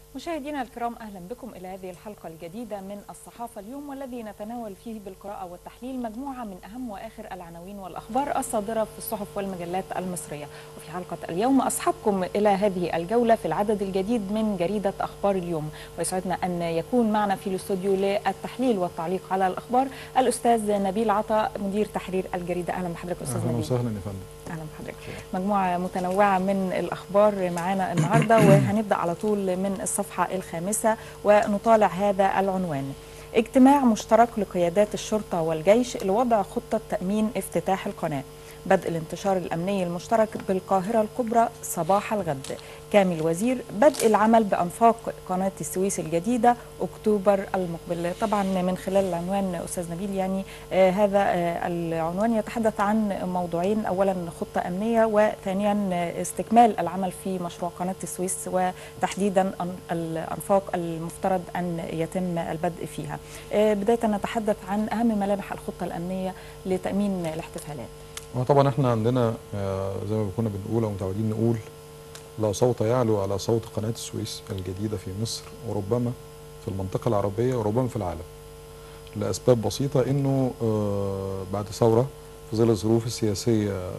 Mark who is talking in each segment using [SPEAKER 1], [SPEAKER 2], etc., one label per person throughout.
[SPEAKER 1] مشاهدينا الكرام اهلا بكم الى هذه الحلقه الجديده من الصحافه اليوم والذي نتناول فيه بالقراءه والتحليل مجموعه من اهم واخر العناوين والاخبار الصادره في الصحف والمجلات المصريه وفي حلقه اليوم اصحابكم الى هذه الجوله في العدد الجديد من جريده اخبار اليوم ويسعدنا ان يكون معنا في الاستوديو للتحليل والتعليق على الاخبار الاستاذ نبيل عطا مدير تحرير الجريده اهلا بحضرتك استاذ
[SPEAKER 2] اهلا
[SPEAKER 1] نبيل
[SPEAKER 2] وسهلا يا فندم
[SPEAKER 1] اهلا بحضرتك مجموعه متنوعه من الاخبار معانا النهارده وهنبدا على طول من الصفحه الخامسه ونطالع هذا العنوان اجتماع مشترك لقيادات الشرطه والجيش لوضع خطه تامين افتتاح القناه بدء الانتشار الامني المشترك بالقاهره الكبرى صباح الغد كامل وزير بدء العمل بانفاق قناه السويس الجديده اكتوبر المقبل طبعا من خلال العنوان استاذ نبيل يعني آه هذا آه العنوان يتحدث عن موضوعين اولا خطه امنيه وثانيا آه استكمال العمل في مشروع قناه السويس وتحديدا أن- الانفاق المفترض ان يتم البدء فيها آه بدايه نتحدث عن اهم ملامح الخطه الامنيه لتامين الاحتفالات
[SPEAKER 2] هو طبعا احنا عندنا آه، زي ما كنا بنقول او متعودين نقول لا صوت يعلو على صوت قناه السويس الجديده في مصر وربما في المنطقه العربيه وربما في العالم لاسباب بسيطه انه آه، بعد ثوره في ظل الظروف السياسيه آه،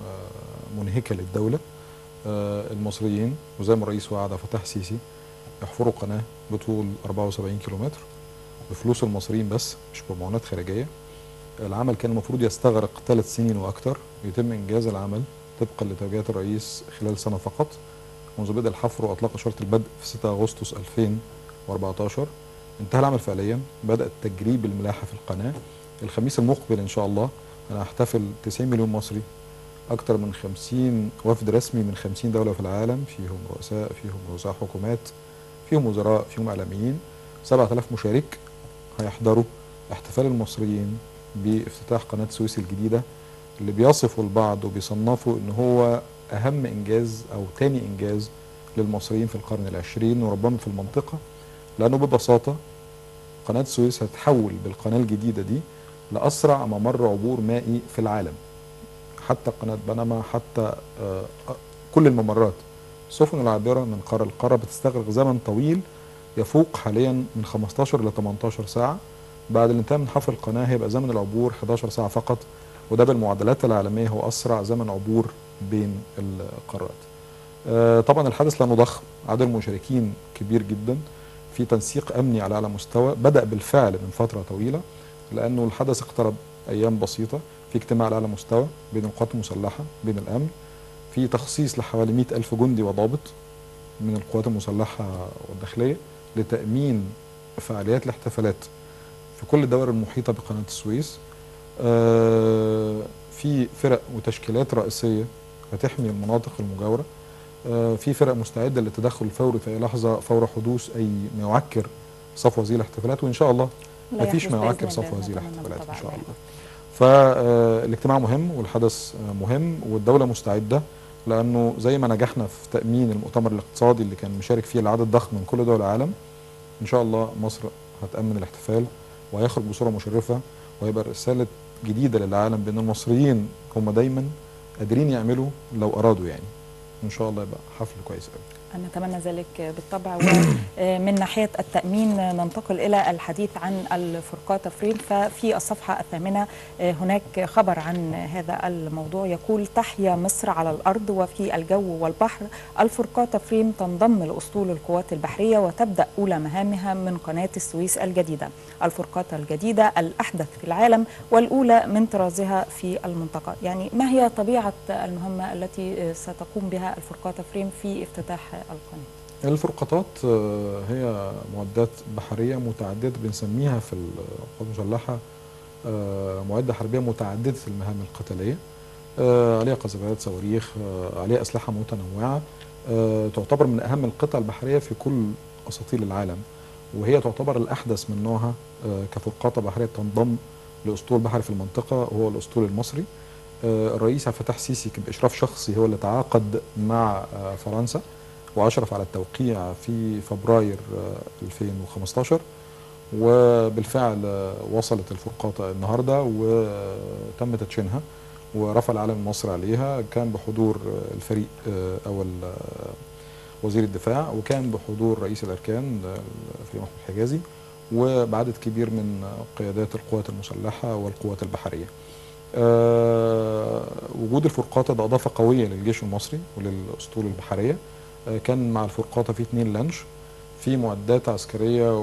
[SPEAKER 2] منهكه للدوله آه، المصريين وزي ما الرئيس وعد فتح السيسي يحفروا قناه بطول 74 كيلومتر بفلوس المصريين بس مش بمعونات خارجيه العمل كان المفروض يستغرق ثلاث سنين واكثر يتم انجاز العمل طبقا لتوجيهات الرئيس خلال سنه فقط منذ بدء الحفر واطلاق اشاره البدء في 6 اغسطس 2014 انتهى العمل فعليا بدا تجريب الملاحه في القناه الخميس المقبل ان شاء الله انا هحتفل 90 مليون مصري اكثر من 50 وفد رسمي من 50 دوله في العالم فيهم رؤساء فيهم رؤساء حكومات فيهم وزراء فيهم اعلاميين 7000 مشارك هيحضروا احتفال المصريين بافتتاح قناه السويس الجديده اللي بيصفوا البعض وبيصنفوا ان هو اهم انجاز او تاني انجاز للمصريين في القرن العشرين وربما في المنطقه لانه ببساطه قناه السويس هتحول بالقناه الجديده دي لاسرع ممر عبور مائي في العالم حتى قناه بنما حتى آه، آه، كل الممرات السفن العابره من قاره لقاره بتستغرق زمن طويل يفوق حاليا من 15 ل 18 ساعه بعد الانتهاء من حفر القناه هيبقى زمن العبور 11 ساعه فقط وده بالمعادلات العالميه هو اسرع زمن عبور بين القارات. آه، طبعا الحدث لانه ضخم عدد المشاركين كبير جدا في تنسيق امني على اعلى مستوى بدا بالفعل من فتره طويله لانه الحدث اقترب ايام بسيطه في اجتماع على اعلى مستوى بين القوات المسلحه بين الامن في تخصيص لحوالي 100 ألف جندي وضابط من القوات المسلحة والداخلية لتأمين فعاليات الاحتفالات في كل الدوائر المحيطة بقناة السويس آه، في فرق وتشكيلات رئيسية هتحمي المناطق المجاورة آه، في فرق مستعدة للتدخل الفوري في أي لحظة فور حدوث أي ما يعكر صفو هذه الاحتفالات وإن شاء الله
[SPEAKER 1] لا
[SPEAKER 2] مفيش
[SPEAKER 1] يحدث
[SPEAKER 2] ما
[SPEAKER 1] بإذن
[SPEAKER 2] يعكر
[SPEAKER 1] الله.
[SPEAKER 2] صفو هذه
[SPEAKER 1] نتمنى
[SPEAKER 2] الاحتفالات
[SPEAKER 1] بالطبع
[SPEAKER 2] إن شاء
[SPEAKER 1] ذلك.
[SPEAKER 2] الله فالاجتماع مهم والحدث آه، مهم والدولة مستعدة لأنه زي ما نجحنا في تأمين المؤتمر الاقتصادي اللي كان مشارك فيه العدد ضخم من كل دول العالم إن شاء الله مصر هتأمن الاحتفال وهيخرج بصورة مشرفة وهيبقى رسالة جديدة للعالم بأن المصريين هم دايما قادرين يعملوا لو أرادوا يعني إن شاء الله يبقى حفل كويس قوي
[SPEAKER 1] نتمنى ذلك بالطبع ومن ناحية التأمين ننتقل إلى الحديث عن الفرقاط فريم ففي الصفحة الثامنة هناك خبر عن هذا الموضوع يقول تحيا مصر على الأرض وفي الجو والبحر الفرقاط فريم تنضم لأسطول القوات البحرية وتبدأ أولى مهامها من قناة السويس الجديدة الفرقاطة الجديدة الأحدث في العالم والأولى من طرازها في المنطقة يعني ما هي طبيعة المهمة التي ستقوم بها الفرقاطة فريم في افتتاح القناة
[SPEAKER 2] الفرقاطات آه، هي معدات بحرية متعددة بنسميها في القوات المسلحة آه، معدة حربية متعددة المهام القتالية آه، عليها قذافات صواريخ آه، عليها أسلحة متنوعة آه، تعتبر من أهم القطع البحرية في كل أساطيل العالم وهي تعتبر الأحدث من نوعها آه، كفرقاطة بحرية تنضم لأسطول بحري في المنطقة وهو الأسطول المصري آه، الرئيس عبد الفتاح السيسي كان بإشراف شخصي هو اللي تعاقد مع آه، فرنسا وأشرف على التوقيع في فبراير آه، 2015 وبالفعل آه، وصلت الفرقاطة النهاردة وتم تدشينها ورفع العلم المصري عليها كان بحضور آه، الفريق آه، أو ال- وزير الدفاع وكان بحضور رئيس الاركان في محمود حجازي وبعدد كبير من قيادات القوات المسلحه والقوات البحريه. أه وجود الفرقاطه ده اضافه قويه للجيش المصري وللاسطول البحريه أه كان مع الفرقاطه في اثنين لانش في معدات عسكريه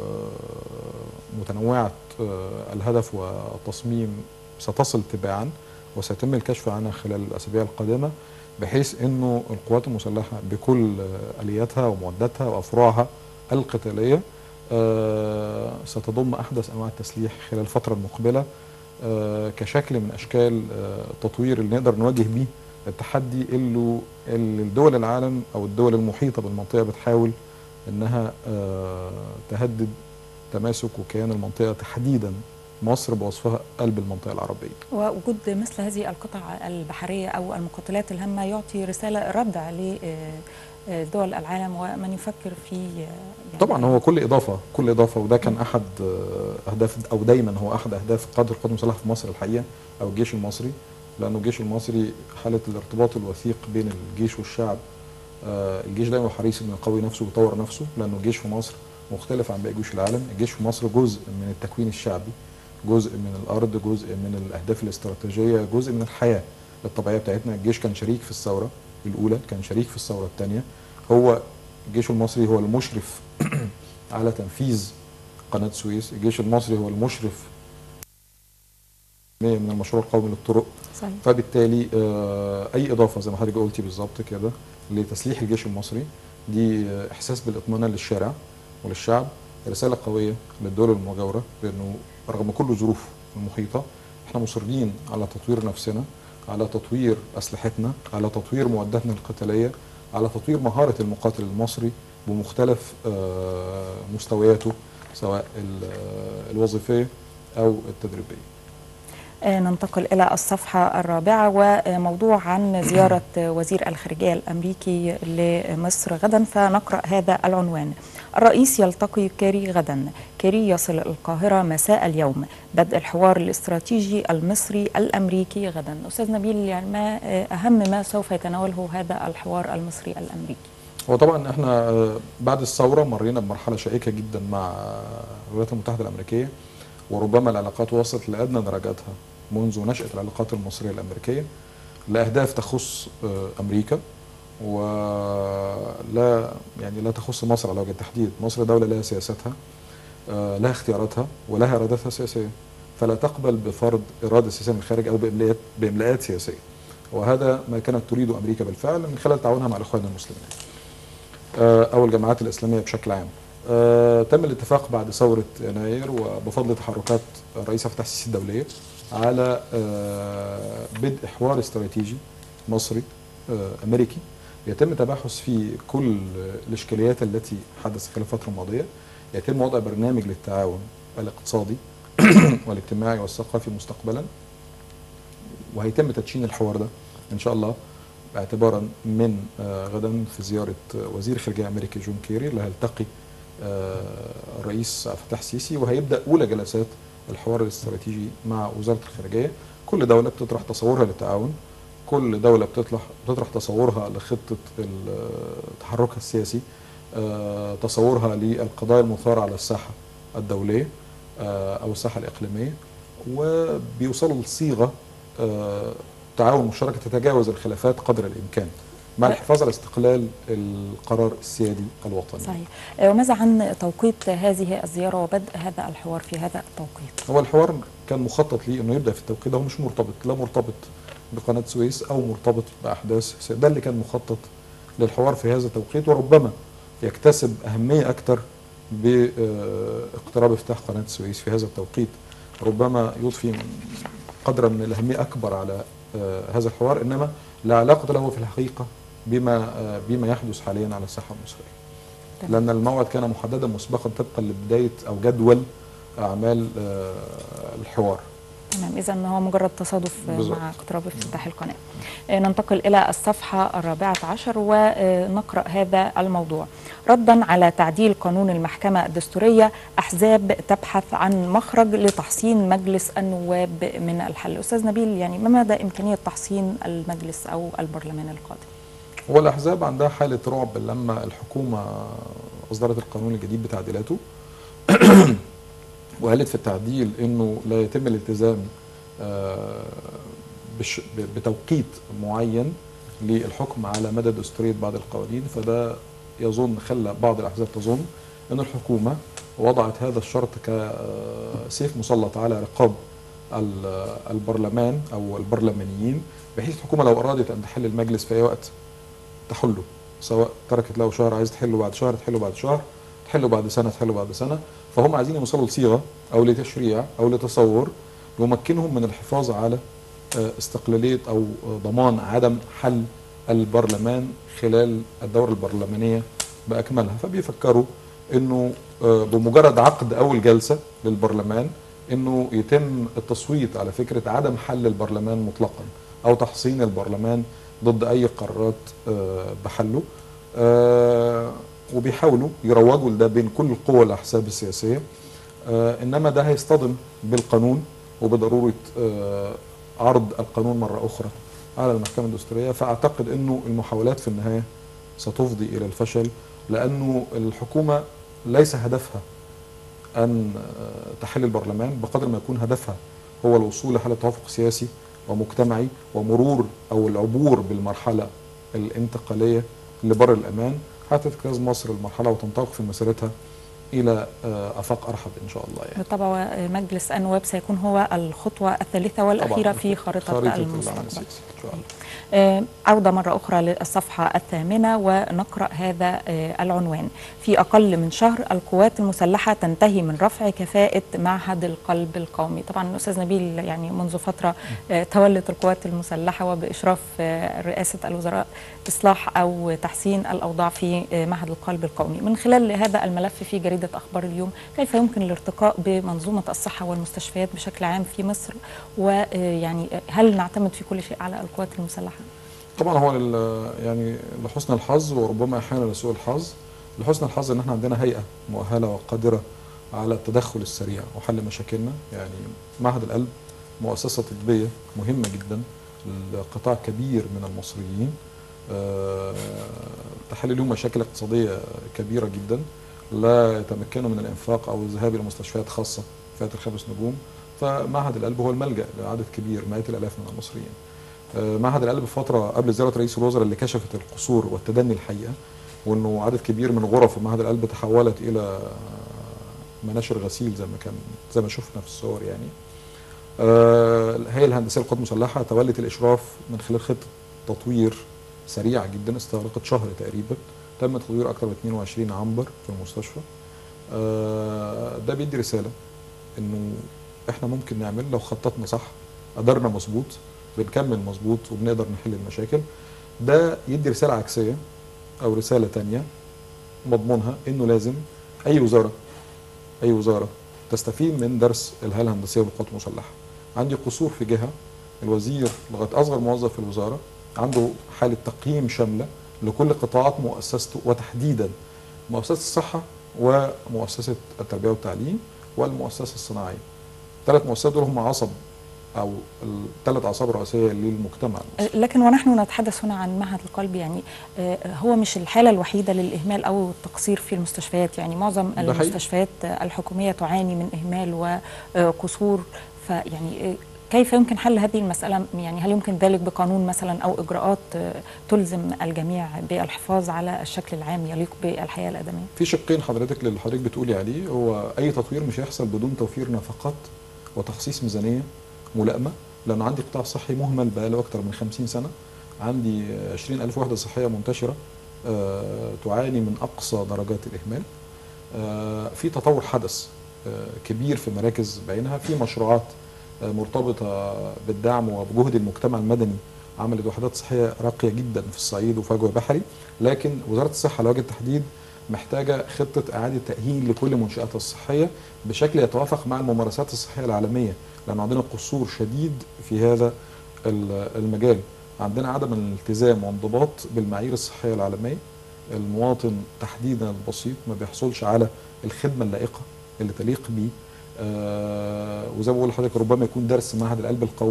[SPEAKER 2] ومتنوعه أه الهدف والتصميم ستصل تباعا وسيتم الكشف عنها خلال الاسابيع القادمه بحيث انه القوات المسلحه بكل الياتها ومعداتها وافرعها القتاليه أه ستضم احدث انواع التسليح خلال الفتره المقبله أه كشكل من اشكال التطوير اللي نقدر نواجه بيه التحدي اللي, اللي الدول العالم او الدول المحيطه بالمنطقه بتحاول انها أه تهدد تماسك وكيان المنطقه تحديدا مصر بوصفها قلب المنطقه العربيه.
[SPEAKER 1] ووجود مثل هذه القطع البحريه او المقاتلات الهامه يعطي رساله ردع لدول العالم ومن يفكر في
[SPEAKER 2] يعني طبعا هو كل اضافه كل اضافه وده كان احد اهداف او دايما هو احد اهداف قاده القوات المسلحه في مصر الحقيقه او الجيش المصري لانه الجيش المصري حاله الارتباط الوثيق بين الجيش والشعب الجيش دايما حريص انه يقوي نفسه ويطور نفسه لانه الجيش في مصر مختلف عن باقي جيوش العالم، الجيش في مصر جزء من التكوين الشعبي جزء من الارض جزء من الاهداف الاستراتيجيه جزء من الحياه الطبيعيه بتاعتنا الجيش كان شريك في الثوره الاولى كان شريك في الثوره الثانيه هو الجيش المصري هو المشرف على تنفيذ قناه السويس الجيش المصري هو المشرف من المشروع القومي للطرق
[SPEAKER 1] صحيح.
[SPEAKER 2] فبالتالي اي اضافه زي ما حضرتك قلتي بالظبط كده لتسليح الجيش المصري دي احساس بالاطمئنان للشارع وللشعب رساله قويه للدول المجاوره بانه رغم كل الظروف المحيطة احنا مصرين على تطوير نفسنا على تطوير أسلحتنا على تطوير معداتنا القتالية على تطوير مهارة المقاتل المصري بمختلف مستوياته سواء الوظيفية أو التدريبية
[SPEAKER 1] ننتقل إلى الصفحة الرابعة وموضوع عن زيارة وزير الخارجية الأمريكي لمصر غدا فنقرأ هذا العنوان الرئيس يلتقي كيري غدا كيري يصل القاهرة مساء اليوم بدء الحوار الاستراتيجي المصري الأمريكي غدا أستاذ نبيل يعني ما أهم ما سوف يتناوله هذا الحوار المصري الأمريكي
[SPEAKER 2] هو طبعا احنا بعد الثورة مرينا بمرحلة شائكة جدا مع الولايات المتحدة الأمريكية وربما العلاقات وصلت لأدنى درجاتها منذ نشأة العلاقات المصرية الأمريكية لأهداف تخص أمريكا ولا يعني لا تخص مصر على وجه التحديد مصر دولة لها سياستها لها اختياراتها ولها إرادتها السياسية فلا تقبل بفرض إرادة سياسية من الخارج أو بإملاءات, بإملاءات سياسية وهذا ما كانت تريده أمريكا بالفعل من خلال تعاونها مع الإخوان المسلمين أو الجماعات الإسلامية بشكل عام آه تم الاتفاق بعد ثورة يناير وبفضل تحركات الرئيس فتح السيسي الدولية على آه بدء حوار استراتيجي مصري آه أمريكي يتم تباحث في كل الإشكاليات التي حدثت خلال الفترة الماضية يتم وضع برنامج للتعاون الاقتصادي والاجتماعي والثقافي مستقبلا وهيتم تدشين الحوار ده إن شاء الله اعتبارا من غدا في زيارة وزير خارجية أمريكا جون كيري اللي هيلتقي الرئيس فتح السيسي وهيبدا اولى جلسات الحوار الاستراتيجي مع وزاره الخارجيه كل دوله بتطرح تصورها للتعاون كل دوله بتطرح بتطرح تصورها لخطه تحركها السياسي تصورها للقضايا المثاره على الساحه الدوليه او الساحه الاقليميه وبيوصلوا لصيغه تعاون مشتركه تتجاوز الخلافات قدر الامكان مع الحفاظ على استقلال القرار السيادي الوطني
[SPEAKER 1] صحيح وماذا عن توقيت هذه الزيارة وبدء هذا الحوار في هذا التوقيت
[SPEAKER 2] هو الحوار كان مخطط ليه انه يبدا في التوقيت ده هو مش مرتبط لا مرتبط بقناه سويس او مرتبط باحداث ده اللي كان مخطط للحوار في هذا التوقيت وربما يكتسب اهميه اكثر باقتراب افتتاح قناه السويس في هذا التوقيت ربما يضفي قدرا من الاهميه اكبر على هذا الحوار انما لا علاقه له في الحقيقه بما بما يحدث حاليا على الساحه المصريه. تمام. لان الموعد كان محددا مسبقا طبقا لبدايه او جدول اعمال الحوار.
[SPEAKER 1] تمام اذا هو مجرد تصادف بالزبط. مع اقتراب افتتاح القناه. ننتقل الى الصفحه الرابعه عشر ونقرا هذا الموضوع. ردا على تعديل قانون المحكمه الدستوريه احزاب تبحث عن مخرج لتحصين مجلس النواب من الحل. استاذ نبيل يعني ما مدى امكانيه تحصين المجلس او البرلمان القادم؟
[SPEAKER 2] هو الاحزاب عندها حاله رعب لما الحكومه اصدرت القانون الجديد بتعديلاته وقالت في التعديل انه لا يتم الالتزام آه، بش- ب- بتوقيت معين للحكم على مدى دستوريه بعض القوانين فده يظن خلى بعض الاحزاب تظن ان الحكومه وضعت هذا الشرط كسيف مسلط على رقاب ال- البرلمان او البرلمانيين بحيث الحكومه لو ارادت ان تحل المجلس في اي وقت تحله سواء تركت له شهر عايز تحله بعد شهر تحله بعد شهر تحله بعد سنه تحله بعد سنه فهم عايزين يوصلوا لصيغه او لتشريع او لتصور يمكنهم من الحفاظ على آه، استقلاليه او آه، ضمان عدم حل البرلمان خلال الدوره البرلمانيه باكملها فبيفكروا انه آه، بمجرد عقد اول جلسه للبرلمان انه يتم التصويت على فكره عدم حل البرلمان مطلقا او تحصين البرلمان ضد اي قرارات آه، بحله آه، وبيحاولوا يروجوا لده بين كل القوى الاحزاب السياسيه آه، انما ده هيصطدم بالقانون وبضروره آه، عرض القانون مره اخرى على المحكمه الدستوريه فاعتقد انه المحاولات في النهايه ستفضي الى الفشل لانه الحكومه ليس هدفها ان آه، تحل البرلمان بقدر ما يكون هدفها هو الوصول لحاله توافق سياسي ومجتمعي ومرور او العبور بالمرحله الانتقاليه لبر الامان حتى تجتاز مصر المرحله وتنطلق في مسيرتها الى آه، افاق ارحب ان شاء الله يعني
[SPEAKER 1] بالطبع مجلس النواب سيكون هو الخطوة الثالثة والأخيرة
[SPEAKER 2] طبعاً.
[SPEAKER 1] في خارطة,
[SPEAKER 2] خريطة العمل
[SPEAKER 1] المستقبل
[SPEAKER 2] السياسي ان شاء الله
[SPEAKER 1] آه، عودة مرة أخرى للصفحة الثامنة ونقرأ هذا آه، العنوان في أقل من شهر القوات المسلحة تنتهي من رفع كفاءة معهد القلب القومي طبعا الأستاذ نبيل يعني منذ فترة آه، تولت القوات المسلحة وبإشراف آه، رئاسة الوزراء إصلاح أو تحسين الأوضاع في آه، معهد القلب القومي من خلال هذا الملف في جريدة أخبار اليوم كيف يمكن الارتقاء بمنظومة الصحة والمستشفيات بشكل عام في مصر ويعني هل نعتمد في كل شيء على القوات المسلحة؟
[SPEAKER 2] طبعا هو لل- يعني لحسن الحظ وربما احيانا لسوء الحظ لحسن الحظ ان احنا عندنا هيئه مؤهله وقادره على التدخل السريع وحل مشاكلنا يعني معهد القلب مؤسسه طبيه مهمه جدا لقطاع كبير من المصريين آه، تحل لهم مشاكل اقتصاديه كبيره جدا لا يتمكنوا من الانفاق او الذهاب الى مستشفيات خاصه فئه الخمس نجوم فمعهد القلب هو الملجا لعدد كبير مئات الالاف من المصريين آه، معهد القلب في فتره قبل زياره رئيس الوزراء اللي كشفت القصور والتدني الحقيقه وانه عدد كبير من غرف معهد القلب تحولت الى مناشر غسيل زي ما كان زي ما شفنا في الصور يعني آه، الهيئه الهندسيه للقوات المسلحه تولت الاشراف من خلال خطه تطوير سريعه جدا استغرقت شهر تقريبا تم تطوير اكثر من 22 عنبر في المستشفى آه، ده بيدي رساله انه احنا ممكن نعمل لو خططنا صح قدرنا مظبوط بنكمل مظبوط وبنقدر نحل المشاكل ده يدي رساله عكسيه او رساله تانية مضمونها انه لازم اي وزاره اي وزاره تستفيد من درس الهيئه الهندسيه للقوات المسلحه عندي قصور في جهه الوزير لغايه اصغر موظف في الوزاره عنده حاله تقييم شامله لكل قطاعات مؤسسته وتحديدا مؤسسه الصحه ومؤسسه التربيه والتعليم والمؤسسه الصناعيه ثلاث مؤسسات دول هم عصب او الثلاث اعصاب الرئيسيه للمجتمع المصري.
[SPEAKER 1] لكن ونحن نتحدث هنا عن معهد القلب يعني آه، هو مش الحالة الوحيدة للإهمال أو التقصير في المستشفيات يعني معظم
[SPEAKER 2] ده حقيقي.
[SPEAKER 1] المستشفيات الحكومية تعاني من إهمال وقصور فيعني آه، كيف يمكن حل هذه المسألة يعني هل يمكن ذلك بقانون مثلا أو إجراءات آه، تلزم الجميع بالحفاظ على الشكل العام يليق بالحياة الآدمية
[SPEAKER 2] في شقين حضرتك اللي حضرتك بتقولي عليه هو اي تطوير مش هيحصل بدون توفير نفقات وتخصيص ميزانيه ملائمه لان عندي قطاع صحي مهمل بقاله اكتر من 50 سنه عندي 20000 وحده صحيه منتشره آه، تعاني من اقصى درجات الاهمال آه، في تطور حدث آه، كبير في مراكز بعينها في مشروعات آه، مرتبطه بالدعم وبجهد المجتمع المدني عملت وحدات صحيه راقيه جدا في الصعيد وفي وجه بحري لكن وزاره الصحه على وجه التحديد محتاجه خطه اعاده تاهيل لكل منشاتها الصحيه بشكل يتوافق مع الممارسات الصحيه العالميه لان عندنا قصور شديد في هذا ال- المجال عندنا عدم الالتزام وانضباط بالمعايير الصحيه العالميه المواطن تحديدا البسيط ما بيحصلش على الخدمه اللائقه اللي تليق بيه آه وزي ما بقول لحضرتك ربما يكون درس معهد القلب القومي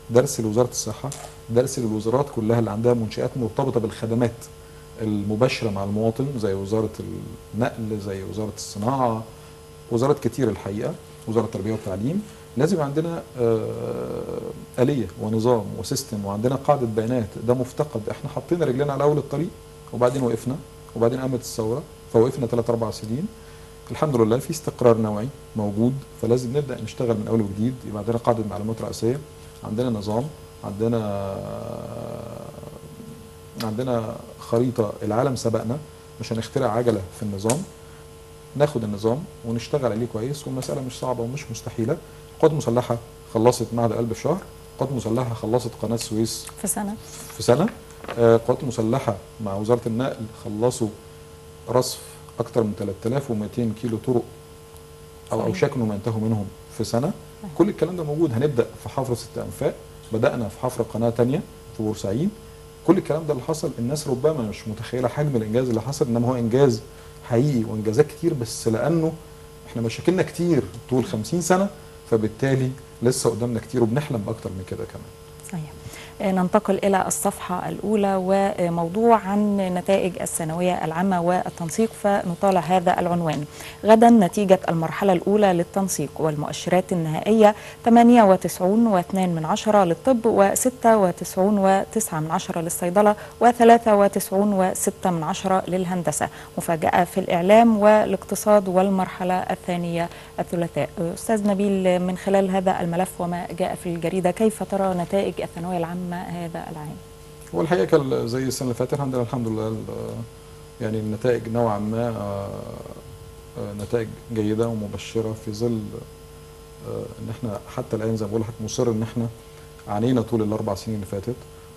[SPEAKER 2] درس لوزاره الصحه درس للوزارات كلها اللي عندها منشات مرتبطه بالخدمات المباشره مع المواطن زي وزاره النقل زي وزاره الصناعه وزارات كتير الحقيقه وزاره التربيه والتعليم لازم يبقى عندنا آه، آلية ونظام وسيستم وعندنا قاعدة بيانات ده مفتقد احنا حطينا رجلنا على أول الطريق وبعدين وقفنا وبعدين قامت الثورة فوقفنا ثلاث أربع سنين الحمد لله في استقرار نوعي موجود فلازم نبدأ نشتغل من أول وجديد يبقى عندنا قاعدة معلومات رئيسية عندنا نظام عندنا عندنا خريطة العالم سبقنا مش هنخترع عجلة في النظام ناخد النظام ونشتغل عليه كويس والمسألة مش صعبة ومش مستحيلة قوات مسلحة خلصت معهد قلب في شهر قوات مسلحة خلصت قناة السويس
[SPEAKER 1] في سنه
[SPEAKER 2] في سنة آه، قوات مسلحة مع وزارة النقل خلصوا رصف أكثر من 3200 كيلو طرق أو
[SPEAKER 1] صحيح.
[SPEAKER 2] أوشك إنهم ينتهوا منهم في سنة كل الكلام ده موجود هنبدأ في حفر ست أنفاق بدأنا في حفر قناة تانية في بورسعيد كل الكلام ده اللي حصل الناس ربما مش متخيلة حجم الإنجاز اللي حصل إنما هو إنجاز حقيقي وإنجازات كتير بس لأنه إحنا مشاكلنا كتير طول 50 سنة فبالتالي لسه قدامنا كتير وبنحلم بأكتر من كده كمان
[SPEAKER 1] صحيح آه، ننتقل إلى الصفحة الأولى وموضوع عن نتائج الثانوية العامة والتنسيق فنطالع هذا العنوان غدا نتيجة المرحلة الأولى للتنسيق والمؤشرات النهائية 98 و2 من عشرة للطب و96 و9 من عشرة للصيدلة و93 و6 من عشرة للهندسة مفاجأة في الإعلام والاقتصاد والمرحلة الثانية الثلاثاء أستاذ نبيل من خلال هذا الملف وما جاء في الجريدة كيف ترى نتائج الثانوية العامة هذا العام؟
[SPEAKER 2] هو الحقيقه كان زي السنه اللي فاتت عندنا الحمد لله ال- يعني النتائج نوعا ما آه، آه، نتائج جيده ومبشره في ظل آه، ان احنا حتى الان زي ما بقول لحضرتك مصر ان احنا عانينا طول الاربع سنين اللي فاتت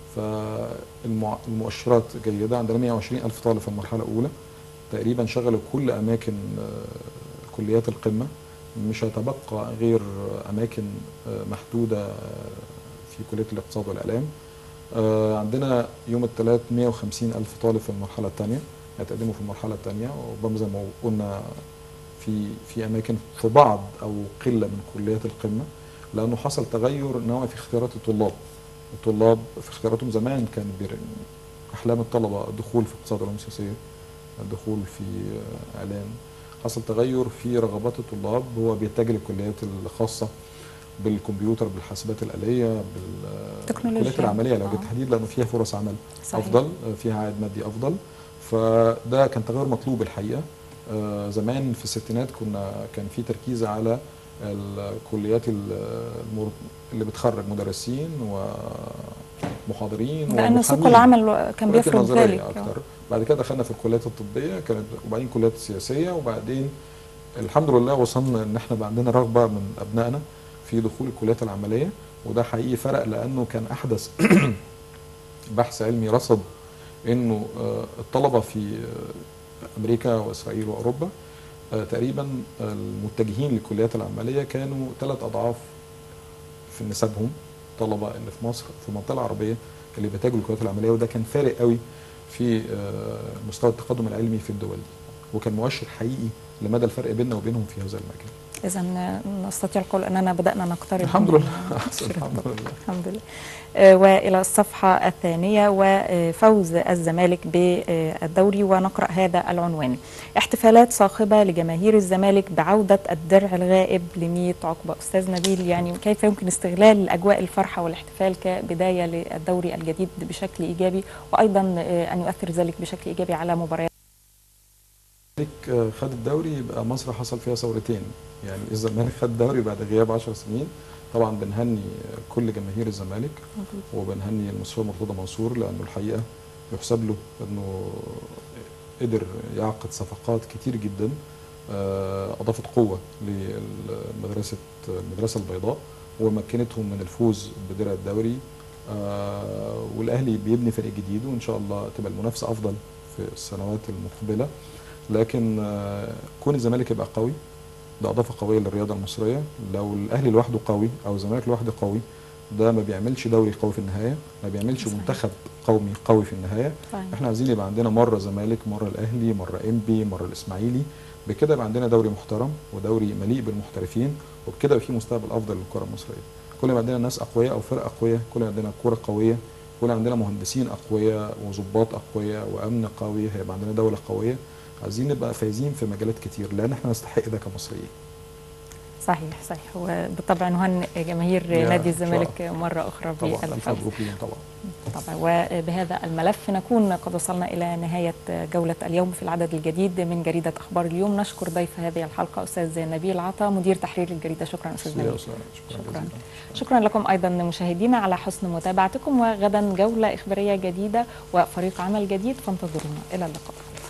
[SPEAKER 2] فالمؤشرات جيده عندنا 120 الف طالب في المرحله الاولى تقريبا شغلوا كل اماكن آه، كليات القمه مش هيتبقى غير اماكن آه، محدوده آه، في كليه الاقتصاد والاعلام آه، عندنا يوم الثلاث 150 ألف طالب في المرحلة الثانية هيتقدموا في المرحلة الثانية وربما زي ما قلنا في في أماكن في بعض أو قلة من كليات القمة لأنه حصل تغير نوعي في اختيارات الطلاب الطلاب في اختياراتهم زمان كان بير- أحلام الطلبة الدخول في اقتصاد العلوم السياسية الدخول في آه، إعلام حصل تغير في رغبات الطلاب هو بيتجه للكليات الخاصة بالكمبيوتر بالحاسبات الآلية
[SPEAKER 1] تكنولوجيا.
[SPEAKER 2] بالكليات العملية لو
[SPEAKER 1] آه.
[SPEAKER 2] بالتحديد لأنه فيها فرص عمل
[SPEAKER 1] صحيح.
[SPEAKER 2] افضل آه، فيها عائد مادي افضل فده كان تغير مطلوب الحقيقه آه، زمان في الستينات كنا كان في تركيز على الكليات ال- المر- اللي بتخرج مدرسين ومحاضرين
[SPEAKER 1] لأن سوق
[SPEAKER 2] ومحامين.
[SPEAKER 1] العمل كان
[SPEAKER 2] كليات
[SPEAKER 1] بيفرض
[SPEAKER 2] النظرية
[SPEAKER 1] ذلك
[SPEAKER 2] اكتر بعد كده دخلنا في الكليات الطبيه كانت وبعدين الكليات السياسيه وبعدين الحمد لله وصلنا ان احنا بقى عندنا رغبه من ابنائنا في دخول الكليات العمليه وده حقيقي فرق لانه كان احدث بحث علمي رصد انه آه، الطلبه في آه، امريكا واسرائيل واوروبا آه، تقريبا المتجهين للكليات العمليه كانوا ثلاث اضعاف في نسبهم طلبه اللي في مصر في المنطقه العربيه اللي بيتجهوا للكليات العمليه وده كان فارق قوي في آه، مستوى التقدم العلمي في الدول دي وكان مؤشر حقيقي لمدى الفرق بيننا وبينهم في هذا المكان
[SPEAKER 1] إذا نستطيع القول أننا بدأنا نقترب
[SPEAKER 2] الحمد
[SPEAKER 1] من
[SPEAKER 2] لله أحسن الحمد لله
[SPEAKER 1] الحمد لله آه، والى الصفحه الثانيه وفوز الزمالك بالدوري ونقرا هذا العنوان احتفالات صاخبه لجماهير الزمالك بعوده الدرع الغائب ل عقبه استاذ نبيل يعني كيف يمكن استغلال اجواء الفرحه والاحتفال كبدايه للدوري الجديد بشكل ايجابي وايضا آه، ان يؤثر ذلك بشكل ايجابي على مباريات
[SPEAKER 2] الزمالك خد الدوري يبقى مصر حصل فيها ثورتين يعني الزمالك خد الدوري بعد غياب 10 سنين طبعا بنهني كل جماهير الزمالك وبنهني المستشار مرتضى منصور لانه الحقيقه يحسب له انه قدر يعقد صفقات كتير جدا آه، اضافت قوه لمدرسه المدرسه البيضاء ومكنتهم من الفوز بدرع الدوري آه، والاهلي بيبني فريق جديد وان شاء الله تبقى المنافسه افضل في السنوات المقبله لكن آه، كون الزمالك يبقى قوي ده اضافه قويه للرياضه المصريه لو الاهلي لوحده قوي او الزمالك لوحده قوي ده ما بيعملش دوري قوي في النهايه ما بيعملش
[SPEAKER 1] صحيح.
[SPEAKER 2] منتخب قومي قوي في النهايه
[SPEAKER 1] صحيح.
[SPEAKER 2] احنا عايزين يبقى عندنا مره زمالك مره الاهلي مره انبي مره الاسماعيلي بكده يبقى عندنا دوري محترم ودوري مليء بالمحترفين وبكده يبقى في مستقبل افضل للكره المصريه كل ما عندنا ناس اقوياء او فرق اقوياء كل ما عندنا كوره قويه كل ما عندنا مهندسين اقوياء وظباط اقوياء وامن قوي هيبقى عندنا دوله قويه عايزين نبقى فايزين في مجالات كتير لان احنا نستحق ده كمصريين
[SPEAKER 1] صحيح صحيح وبالطبع نهنئ جماهير
[SPEAKER 2] يا
[SPEAKER 1] نادي
[SPEAKER 2] إن شاء
[SPEAKER 1] الزمالك مرة أخرى
[SPEAKER 2] طبعا الف
[SPEAKER 1] بالفوز
[SPEAKER 2] مبروك ليهم طبعا
[SPEAKER 1] طبعا وبهذا الملف نكون قد وصلنا إلى نهاية جولة اليوم في العدد الجديد من جريدة أخبار اليوم نشكر ضيف هذه الحلقة أستاذ نبيل عطا مدير تحرير الجريدة شكرا أستاذ
[SPEAKER 2] يا
[SPEAKER 1] نبيل
[SPEAKER 2] أستاذ، شكرا
[SPEAKER 1] شكراً.
[SPEAKER 2] جزيلا
[SPEAKER 1] شكرا لكم أيضا مشاهدينا على حسن متابعتكم وغدا جولة إخبارية جديدة وفريق عمل جديد فانتظرونا إلى اللقاء